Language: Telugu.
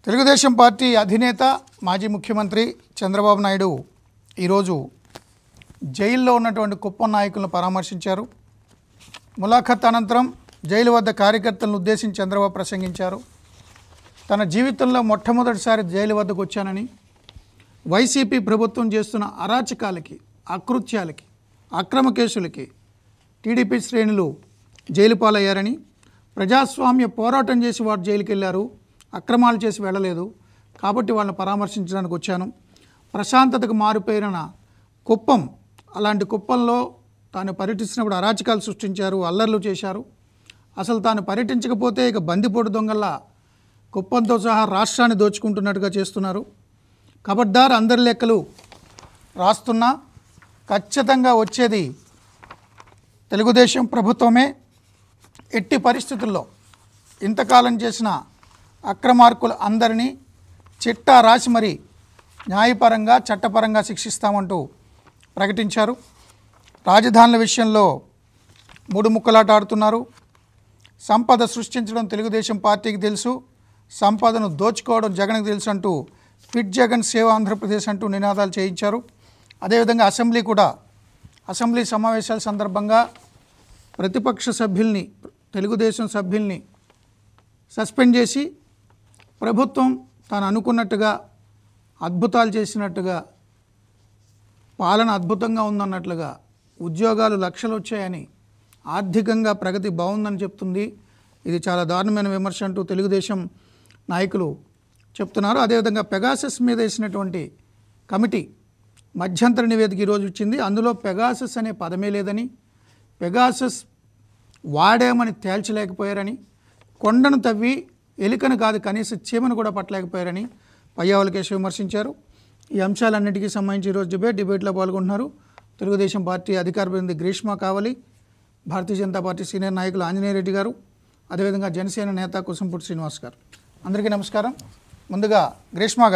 తెలుగుదేశం పార్టీ అధినేత మాజీ ముఖ్యమంత్రి చంద్రబాబు నాయుడు ఈరోజు జైల్లో ఉన్నటువంటి కుప్పం నాయకులను పరామర్శించారు ములాఖత్ అనంతరం జైలు వద్ద కార్యకర్తలను ఉద్దేశించి చంద్రబాబు ప్రసంగించారు తన జీవితంలో మొట్టమొదటిసారి జైలు వద్దకు వచ్చానని వైసీపీ ప్రభుత్వం చేస్తున్న అరాచకాలకి అకృత్యాలకి అక్రమ కేసులకి టీడీపీ శ్రేణులు జైలు పాలయ్యారని ప్రజాస్వామ్య పోరాటం చేసి వారు జైలుకి వెళ్ళారు అక్రమాలు చేసి వెళ్ళలేదు కాబట్టి వాళ్ళని పరామర్శించడానికి వచ్చాను ప్రశాంతతకు మారిపోయిన కుప్పం అలాంటి కుప్పంలో తాను పర్యటిస్తున్నప్పుడు అరాచకాలు సృష్టించారు అల్లర్లు చేశారు అసలు తాను పర్యటించకపోతే ఇక బందిపోటు దొంగల్లా కుప్పంతో సహా రాష్ట్రాన్ని దోచుకుంటున్నట్టుగా చేస్తున్నారు కబడ్దార్ అందరి లెక్కలు రాస్తున్నా ఖచ్చితంగా వచ్చేది తెలుగుదేశం ప్రభుత్వమే ఎట్టి పరిస్థితుల్లో ఇంతకాలం చేసిన అక్రమార్కులు అందరినీ చిట్టా రాసి మరి న్యాయపరంగా చట్టపరంగా శిక్షిస్తామంటూ ప్రకటించారు రాజధానుల విషయంలో మూడు ముక్కలాట ఆడుతున్నారు సంపద సృష్టించడం తెలుగుదేశం పార్టీకి తెలుసు సంపదను దోచుకోవడం జగన్కి తెలుసు అంటూ ఫిట్ జగన్ సేవ ఆంధ్రప్రదేశ్ అంటూ నినాదాలు చేయించారు అదేవిధంగా అసెంబ్లీ కూడా అసెంబ్లీ సమావేశాల సందర్భంగా ప్రతిపక్ష సభ్యుల్ని తెలుగుదేశం సభ్యుల్ని సస్పెండ్ చేసి ప్రభుత్వం తాను అనుకున్నట్టుగా అద్భుతాలు చేసినట్టుగా పాలన అద్భుతంగా ఉందన్నట్లుగా ఉద్యోగాలు లక్షలు వచ్చాయని ఆర్థికంగా ప్రగతి బాగుందని చెప్తుంది ఇది చాలా దారుణమైన విమర్శ అంటూ తెలుగుదేశం నాయకులు చెప్తున్నారు అదేవిధంగా పెగాసస్ మీద వేసినటువంటి కమిటీ మధ్యంతర నివేదిక ఈరోజు ఇచ్చింది అందులో పెగాసస్ అనే పదమే లేదని పెగాసస్ వాడామని తేల్చలేకపోయారని కొండను తవ్వి ఎలుకను కాదు కనీసం చీమను కూడా పట్టలేకపోయారని పయ్యావలకేశ్ విమర్శించారు ఈ అంశాలన్నిటికీ సంబంధించి ఈరోజు డిబేట్ డిబేట్లో పాల్గొంటున్నారు తెలుగుదేశం పార్టీ అధికార ప్రతినిధి గ్రీష్మ కావలి భారతీయ జనతా పార్టీ సీనియర్ నాయకులు ఆంజనేయ రెడ్డి గారు అదేవిధంగా జనసేన నేత కుసంపూడి శ్రీనివాస్ గారు అందరికీ నమస్కారం ముందుగా గ్రీష్మ గారు